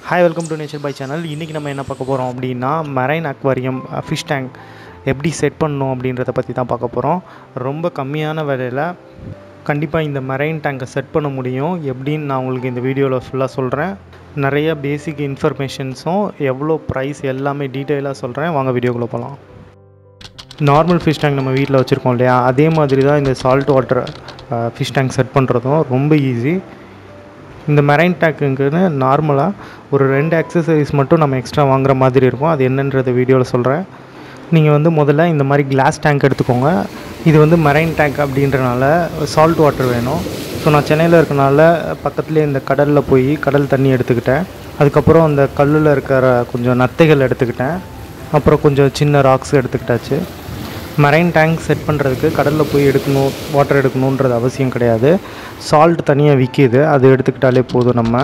hi welcome to nature by channel இன்றைக்கி நம்ம என்ன பார்க்க போகிறோம் அப்படின்னா மெரைன் அக்வாரியம் ஃபிஷ் டேங்க் எப்படி செட் பண்ணணும் அப்படின்றத பற்றி தான் பார்க்க போகிறோம் ரொம்ப கம்மியான விலையில் கண்டிப்பாக இந்த மெரைன் டேங்கை செட் பண்ண முடியும் எப்படின்னு நான் உங்களுக்கு இந்த வீடியோவில் ஃபுல்லாக சொல்கிறேன் நிறைய பேசிக் இன்ஃபர்மேஷன்ஸும் எவ்வளோ ப்ரைஸ் எல்லாமே டீட்டெயிலாக சொல்கிறேன் வாங்க வீடியோக்குள்ளே போகலாம் நார்மல் ஃபிஷ் டேங்க் நம்ம வீட்டில் வச்சுருக்கோம் இல்லையா அதே மாதிரி தான் இந்த salt water fish tank set பண்ணுறதும் ரொம்ப ஈஸி இந்த மெரைன் டேக்குங்குன்னு நார்மலாக ஒரு ரெண்டு அக்சசரிஸ் மட்டும் நம்ம எக்ஸ்ட்ரா வாங்குற மாதிரி இருக்கும் அது என்னன்றத வீடியோவில் சொல்கிறேன் நீங்கள் வந்து முதல்ல இந்த மாதிரி கிளாஸ் டேங்க் எடுத்துக்கோங்க இது வந்து மெரைன் டேங்க் அப்படின்றனால சால்ட் வாட்டர் வேணும் ஸோ நான் சென்னையில் இருக்கனால பக்கத்துலேயே இந்த கடலில் போய் கடல் தண்ணி எடுத்துக்கிட்டேன் அதுக்கப்புறம் அந்த கல்லில் இருக்கிற கொஞ்சம் நத்தைகள் எடுத்துக்கிட்டேன் அப்புறம் கொஞ்சம் சின்ன ராக்ஸ் எடுத்துக்கிட்டாச்சு மரைன் டேங்க் செட் பண்ணுறதுக்கு கடலில் போய் எடுக்கணும் வாட்டர் எடுக்கணுன்றது அவசியம் கிடையாது சால்ட் தனியாக விற்கிது அது எடுத்துக்கிட்டாலே போதும் நம்ம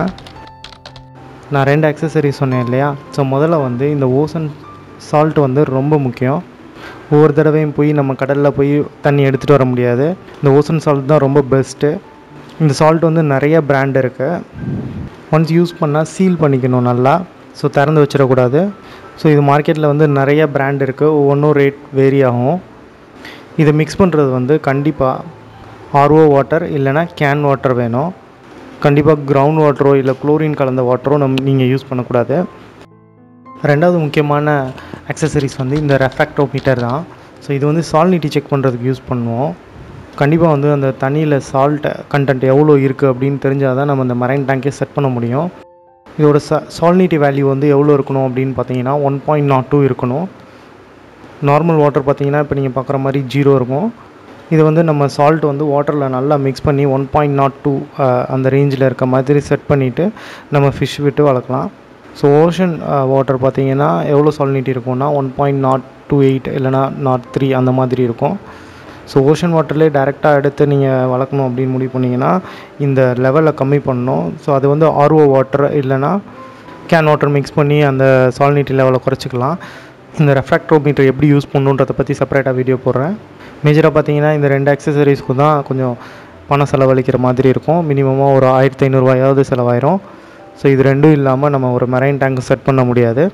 நான் ரெண்டு அக்சசரிஸ் சொன்னேன் இல்லையா ஸோ முதல்ல வந்து இந்த ஓசன் சால்ட் வந்து ரொம்ப முக்கியம் ஒவ்வொரு தடவையும் போய் நம்ம கடலில் போய் தண்ணி எடுத்துகிட்டு வர முடியாது இந்த ஓசன் சால்ட் தான் ரொம்ப பெஸ்ட்டு இந்த சால்ட் வந்து நிறைய பிராண்ட் இருக்குது ஒன்ஸ் யூஸ் பண்ணால் சீல் பண்ணிக்கணும் நல்லா ஸோ திறந்து வச்சிடக்கூடாது ஸோ இது மார்க்கெட்டில் வந்து நிறைய பிராண்ட் இருக்குது ஒவ்வொன்றும் ரேட் வேரி ஆகும் இதை மிக்ஸ் பண்ணுறது வந்து கண்டிப்பாக ஆர்ஓ வாட்டர் இல்லைனா கேன் வாட்டர் வேணும் கண்டிப்பாக கிரவுண்ட் வாட்டரோ இல்லை குளோரின் கலந்த வாட்டரோ நம் நீங்கள் யூஸ் பண்ணக்கூடாது ரெண்டாவது முக்கியமான அக்சசரிஸ் வந்து இந்த ரெஃபேக்டோமீட்டர் தான் ஸோ இது வந்து சால்னிட்டி செக் பண்ணுறதுக்கு யூஸ் பண்ணுவோம் கண்டிப்பாக வந்து அந்த தண்ணியில் சால்ட் கண்டென்ட் எவ்வளோ இருக்குது அப்படின்னு தெரிஞ்சால் தான் நம்ம இந்த மரைன் டேங்கே செட் பண்ண முடியும் இதோட ச சால்னிட்டி வேல்யூ வந்து எவ்வளோ இருக்கணும் அப்படின்னு பார்த்தீங்கன்னா ஒன் பாயிண்ட் நாட் டூ இருக்கணும் நார்மல் வாட்டர் பார்த்தீங்கன்னா இப்போ நீங்கள் பார்க்குற மாதிரி ஜீரோ இருக்கும் இது வந்து நம்ம சால்ட் வந்து வாட்டரில் நல்லா மிக்ஸ் பண்ணி ஒன் பாயிண்ட் நாட் டூ அந்த ரேஞ்சில் இருக்க மாதிரி செட் பண்ணிவிட்டு நம்ம ஃபிஷ் விட்டு வளர்க்கலாம் ஸோ ஓஷன் வாட்டர் பார்த்தீங்கன்னா எவ்வளோ சால்னிட்டி இருக்கும்னா one point nought two eight இல்லைனா நாட் த்ரீ அந்த மாதிரி இருக்கும் ஸோ ஓஷன் வாட்டர்லேயே டேரெக்டாக எடுத்து நீங்கள் வளர்க்கணும் அப்படின்னு முடிவு பண்ணிங்கன்னா இந்த லெவலை கம்மி பண்ணணும் ஸோ அது வந்து ஆர்ஓ வாட்டர் இல்லைனா கேன் வாட்டர் மிக்ஸ் பண்ணி அந்த சால்னிட்டி லெவலை குறைச்சிக்கலாம் இந்த ரெஃப்ராக்டோமீட்டர் எப்படி யூஸ் பண்ணணுன்றதை பற்றி செப்பரேட்டாக வீடியோ போடுறேன் மேஜராக பார்த்தீங்கன்னா இந்த ரெண்டு அக்சசரிஸ்க்கு தான் கொஞ்சம் பணம் செலவழிக்கிற மாதிரி இருக்கும் மினிமமாக ஒரு ஆயிரத்தி ஐநூறுரூவாயாவது செலவாயிரும் ஸோ இது ரெண்டும் இல்லாமல் நம்ம ஒரு மெரைன் டேங்க் செட் பண்ண முடியாது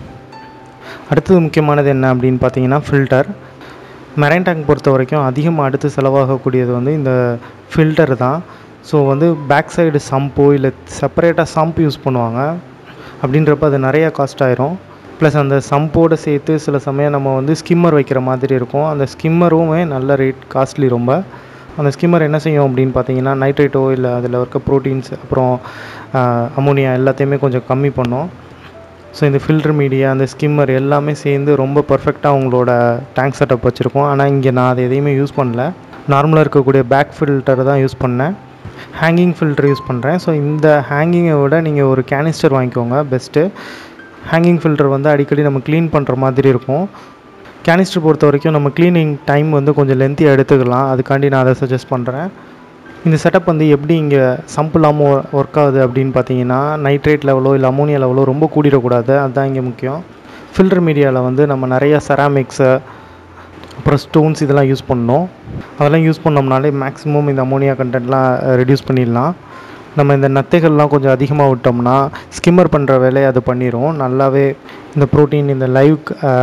அடுத்தது முக்கியமானது என்ன அப்படின்னு பார்த்தீங்கன்னா ஃபில்டர் மெரைன் டேங்க் பொறுத்த வரைக்கும் அதிகமாக அடுத்து செலவாகக்கூடியது வந்து இந்த ஃபில்டர் தான் ஸோ வந்து பேக் சைடு சம்போ இல்லை செப்பரேட்டாக சம்ப் யூஸ் பண்ணுவாங்க அப்படின்றப்ப அது நிறையா காஸ்ட் ஆயிரும் ப்ளஸ் அந்த சம்போடு சேர்த்து சில சமயம் நம்ம வந்து ஸ்கிம்மர் வைக்கிற மாதிரி இருக்கும் அந்த ஸ்கிம்மருமே நல்ல ரேட் காஸ்ட்லி ரொம்ப அந்த ஸ்கிம்மர் என்ன செய்யும் அப்படின்னு பார்த்தீங்கன்னா நைட்ரேட்டோ இல்லை அதில் இருக்க ப்ரோட்டீன்ஸ் அப்புறம் அமோனியா எல்லாத்தையுமே கொஞ்சம் கம்மி பண்ணும் ஸோ இந்த ஃபில்டர் மீடியா அந்த ஸ்கிம்மர் எல்லாமே சேர்ந்து ரொம்ப பர்ஃபெக்டாக உங்களோட டேங்க் செட்டப் வச்சுருக்கோம் ஆனால் இங்கே நான் அதை எதையுமே யூஸ் பண்ணல நார்மலாக இருக்கக்கூடிய பேக் ஃபில்டர் தான் யூஸ் பண்ணேன் ஹேங்கிங் ஃபில்டர் யூஸ் பண்ணுறேன் ஸோ இந்த ஹேங்கிங்கை விட நீங்கள் ஒரு கேனிஸ்டர் வாங்கிக்கோங்க பெஸ்ட்டு ஹேங்கிங் ஃபில்டர் வந்து அடிக்கடி நம்ம க்ளீன் பண்ணுற மாதிரி இருக்கும் கேனிஸ்டர் பொறுத்த வரைக்கும் நம்ம க்ளீனிங் டைம் வந்து கொஞ்சம் லென்த்தியாக எடுத்துக்கலாம் அதுக்காண்டி நான் அதை சஜஸ்ட் பண்ணுறேன் இந்த செட்டப் வந்து எப்படி இங்கே சம்ப் இல்லாமல் ஒர்க் ஆகுது அப்படின்னு பார்த்தீங்கன்னா நைட்ரேட் லெவலோ இல்லை அமோனியா லெவலோ ரொம்ப கூடிடக்கூடாது அதுதான் இங்கே முக்கியம் ஃபில்டர் மீடியாவில் வந்து நம்ம நிறையா செராமிக்ஸு அப்புறம் ஸ்டோன்ஸ் இதெல்லாம் யூஸ் பண்ணோம் அதெல்லாம் யூஸ் பண்ணோம்னாலே மேக்ஸிமம் இந்த அமோனியா கண்டென்ட்லாம் ரெடியூஸ் பண்ணிடலாம் நம்ம இந்த நத்தைகள்லாம் கொஞ்சம் அதிகமாக விட்டோம்னா ஸ்கிம்மர் பண்ணுற வேலையை அது பண்ணிடும் நல்லாவே இந்த ப்ரோட்டீன் இந்த லைவ்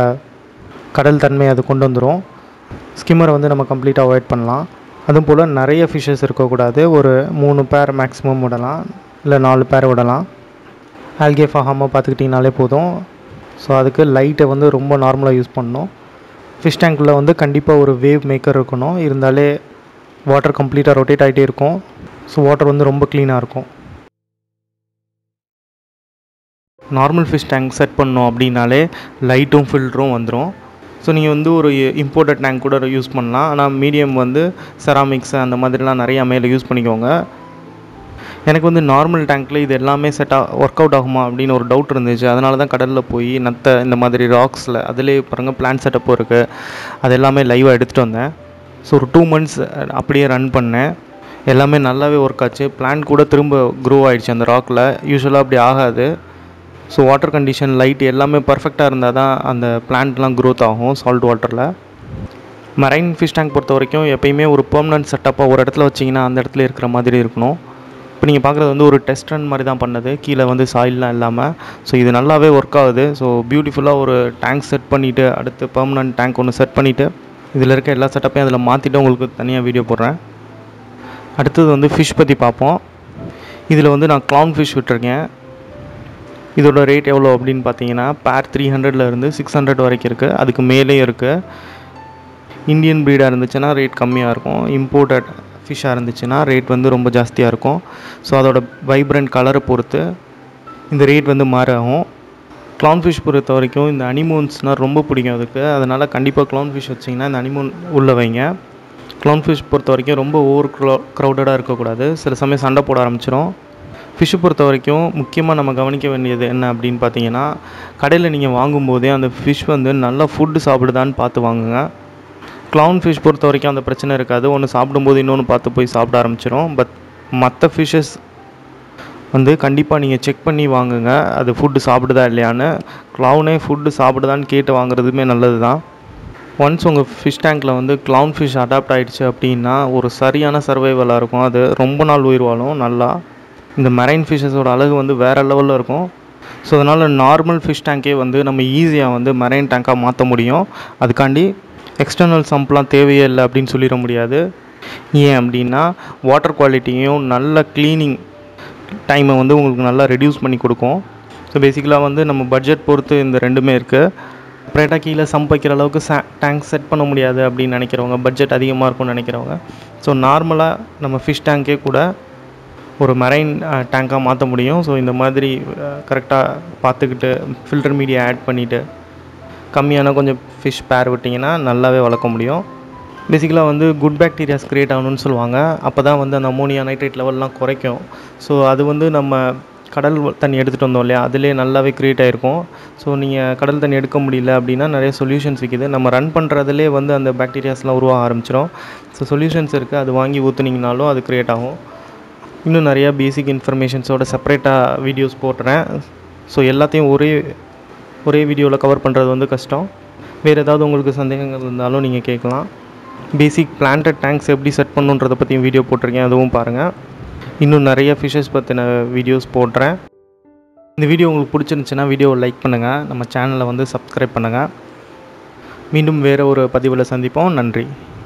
கடல் தன்மை அது கொண்டு வந்துடும் ஸ்கிம்மரை வந்து நம்ம கம்ப்ளீட்டாக அவாய்ட் பண்ணலாம் அதுவும் போல் நிறைய ஃபிஷ்ஷஸ் இருக்கக்கூடாது ஒரு மூணு பேர் மேக்ஸிமம் விடலாம் இல்லை நாலு பேர் விடலாம் ஆல்கேஃப் ஆகாமல் பார்த்துக்கிட்டிங்கனாலே போதும் ஸோ அதுக்கு லைட்டை வந்து ரொம்ப நார்மலாக யூஸ் பண்ணணும் ஃபிஷ் டேங்க்கில் வந்து கண்டிப்பாக ஒரு வேவ் மேக்கர் இருக்கணும் இருந்தாலே வாட்டர் கம்ப்ளீட்டாக ரொட்டேட் ஆகிட்டே இருக்கும் ஸோ வாட்டர் வந்து ரொம்ப க்ளீனாக இருக்கும் நார்மல் ஃபிஷ் டேங்க் செட் பண்ணோம் அப்படின்னாலே லைட்டும் ஃபில்டரும் வந்துடும் ஸோ நீங்கள் வந்து ஒரு இம்போர்ட்டட் டேங்க் கூட யூஸ் பண்ணலாம் ஆனால் மீடியம் வந்து செராமிக்ஸ் அந்த மாதிரிலாம் நிறையா மேலே யூஸ் பண்ணிக்கோங்க எனக்கு வந்து நார்மல் டேங்க்கில் இது எல்லாமே செட்டாக ஒர்க் அவுட் ஆகுமா அப்படின்னு ஒரு டவுட் இருந்துச்சு அதனால தான் கடலில் போய் நத்தை இந்த மாதிரி ராக்ஸில் அதிலே பாருங்கள் பிளான் செட்டப்பும் இருக்குது அது எல்லாமே லைவாக எடுத்துகிட்டு வந்தேன் ஸோ ஒரு டூ மந்த்ஸ் அப்படியே ரன் பண்ணேன் எல்லாமே நல்லாவே ஒர்க் ஆச்சு பிளான் கூட திரும்ப க்ரோ ஆகிடுச்சு அந்த ராக்கில் யூஸ்வலாக அப்படி ஆகாது ஸோ வாட்டர் கண்டிஷன் லைட் எல்லாமே பர்ஃபெக்டாக இருந்தால் தான் அந்த பிளான்ட்லாம் க்ரோத் ஆகும் சால்ட் வாட்டரில் மரைன் ஃபிஷ் டேங்க் பொறுத்த வரைக்கும் எப்பயுமே ஒரு பெர்மனன்ட் செட்டப்பாக ஒரு இடத்துல வச்சிங்கன்னா அந்த இடத்துல இருக்கிற மாதிரி இருக்கணும் இப்போ நீங்கள் பார்க்குறது வந்து ஒரு டெஸ்ட் ரன் மாதிரி தான் பண்ணது கீழே வந்து சாயில்லாம் இல்லாமல் ஸோ இது நல்லாவே ஒர்க் ஆகுது ஸோ பியூட்டிஃபுல்லாக ஒரு டேங்க் செட் பண்ணிவிட்டு அடுத்து பெர்மனன்ட் டேங்க் ஒன்று செட் பண்ணிவிட்டு இதில் இருக்க எல்லா செட்டப்பையும் அதில் மாற்றிட்டு உங்களுக்கு தனியாக வீடியோ போடுறேன் அடுத்தது வந்து ஃபிஷ் பற்றி பார்ப்போம் இதில் வந்து நான் க்ளவுன் ஃபிஷ் விட்டுருக்கேன் இதோட ரேட் எவ்வளோ அப்படின்னு பார்த்தீங்கன்னா பேர் த்ரீ ஹண்ட்ரட்லேருந்து சிக்ஸ் ஹண்ட்ரட் வரைக்கும் இருக்குது அதுக்கு மேலேயும் இருக்குது இந்தியன் ப்ரீடாக இருந்துச்சுன்னா ரேட் கம்மியாக இருக்கும் இம்போர்ட்டட் ஃபிஷ்ஷாக இருந்துச்சுன்னா ரேட் வந்து ரொம்ப ஜாஸ்தியாக இருக்கும் ஸோ அதோட வைப்ரண்ட் கலரை பொறுத்து இந்த ரேட் வந்து மாறாகும் க்ளவுன் ஃபிஷ் பொறுத்த வரைக்கும் இந்த அனிமோன்ஸ்னால் ரொம்ப பிடிக்கும் அதுக்கு அதனால் கண்டிப்பாக க்ளவுன் ஃபிஷ் வச்சிங்கன்னா இந்த அனிமோன் உள்ள வைங்க க்ளவுன் ஃபிஷ் பொறுத்த வரைக்கும் ரொம்ப ஓவர் க்ரௌ க்ரௌடடாக இருக்கக்கூடாது சில சமயம் சண்டை போட ஆரம்பிச்சிடும் ஃபிஷ்ஷை பொறுத்த வரைக்கும் முக்கியமாக நம்ம கவனிக்க வேண்டியது என்ன அப்படின்னு பார்த்தீங்கன்னா கடையில் நீங்கள் வாங்கும்போதே அந்த ஃபிஷ் வந்து நல்லா ஃபுட்டு சாப்பிடுதான்னு பார்த்து வாங்குங்க க்ளவுன் ஃபிஷ் பொறுத்த வரைக்கும் அந்த பிரச்சனை இருக்காது ஒன்று சாப்பிடும்போது இன்னொன்று பார்த்து போய் சாப்பிட ஆரம்பிச்சிடும் பட் மற்ற ஃபிஷ்ஷஸ் வந்து கண்டிப்பாக நீங்கள் செக் பண்ணி வாங்குங்க அது ஃபுட்டு சாப்பிடுதா இல்லையான்னு க்ளவுனே ஃபுட்டு சாப்பிடுதான்னு கேட்டு வாங்குறதுமே நல்லது தான் ஒன்ஸ் உங்கள் ஃபிஷ் டேங்க்கில் வந்து க்ளவுன் ஃபிஷ் அடாப்ட் ஆகிடுச்சு அப்படின்னா ஒரு சரியான சர்வைவலாக இருக்கும் அது ரொம்ப நாள் உயிர் வாழும் நல்லா இந்த மெரைன் ஃபிஷ்ஷஸோட அழகு வந்து வேறு லெவலில் இருக்கும் ஸோ அதனால் நார்மல் ஃபிஷ் டேங்க்கே வந்து நம்ம ஈஸியாக வந்து மெரைன் டேங்காக மாற்ற முடியும் அதுக்காண்டி எக்ஸ்டர்னல் சம்ப்லாம் தேவையே இல்லை அப்படின்னு சொல்லிட முடியாது ஏன் அப்படின்னா வாட்டர் குவாலிட்டியும் நல்ல க்ளீனிங் டைமை வந்து உங்களுக்கு நல்லா ரெடியூஸ் பண்ணி கொடுக்கும் ஸோ பேசிக்கலாக வந்து நம்ம பட்ஜெட் பொறுத்து இந்த ரெண்டுமே இருக்குது செப்பரேட்டாக கீழே சம்ப் வைக்கிற அளவுக்கு சே டேங்க் செட் பண்ண முடியாது அப்படின்னு நினைக்கிறவங்க பட்ஜெட் அதிகமாக இருக்கும்னு நினைக்கிறவங்க ஸோ நார்மலாக நம்ம ஃபிஷ் டேங்க்கே கூட ஒரு மெரைன் டேங்காக மாற்ற முடியும் ஸோ இந்த மாதிரி கரெக்டாக பார்த்துக்கிட்டு ஃபில்டர் மீடியா ஆட் பண்ணிவிட்டு கம்மியான கொஞ்சம் ஃபிஷ் பேர் விட்டிங்கன்னா நல்லாவே வளர்க்க முடியும் பேசிக்கலாக வந்து குட் பாக்டீரியாஸ் க்ரியேட் ஆகணும்னு சொல்லுவாங்க அப்போ தான் வந்து அந்த அமோனியா நைட்ரேட் லெவல்லாம் குறைக்கும் ஸோ அது வந்து நம்ம கடல் தண்ணி எடுத்துகிட்டு வந்தோம் இல்லையா அதிலே நல்லாவே க்ரியேட் ஆகிருக்கும் ஸோ நீங்கள் கடல் தண்ணி எடுக்க முடியல அப்படின்னா நிறைய சொல்யூஷன்ஸ் விற்கிது நம்ம ரன் பண்ணுறதுலே வந்து அந்த பாக்டீரியாஸ்லாம் உருவாக ஆரம்பிச்சிடும் ஸோ சொல்யூஷன்ஸ் இருக்குது அது வாங்கி ஊற்றுனீங்கனாலும் அது க்ரியேட் ஆகும் இன்னும் நிறையா பேசிக் இன்ஃபர்மேஷன்ஸோட செப்பரேட்டாக வீடியோஸ் போட்டுறேன் ஸோ எல்லாத்தையும் ஒரே ஒரே வீடியோவில் கவர் பண்ணுறது வந்து கஷ்டம் வேறு ஏதாவது உங்களுக்கு சந்தேகங்கள் இருந்தாலும் நீங்கள் கேட்கலாம் பேசிக் பிளான்டட் டேங்க்ஸ் எப்படி செட் பண்ணுன்றதை பற்றியும் வீடியோ போட்டிருக்கேன் அதுவும் பாருங்கள் இன்னும் நிறைய ஃபிஷஸ் பற்றின வீடியோஸ் போடுறேன் இந்த வீடியோ உங்களுக்கு பிடிச்சிருந்துச்சுன்னா வீடியோவை லைக் பண்ணுங்கள் நம்ம சேனலை வந்து சப்ஸ்கிரைப் பண்ணுங்கள் மீண்டும் வேறு ஒரு பதிவில் சந்திப்போம் நன்றி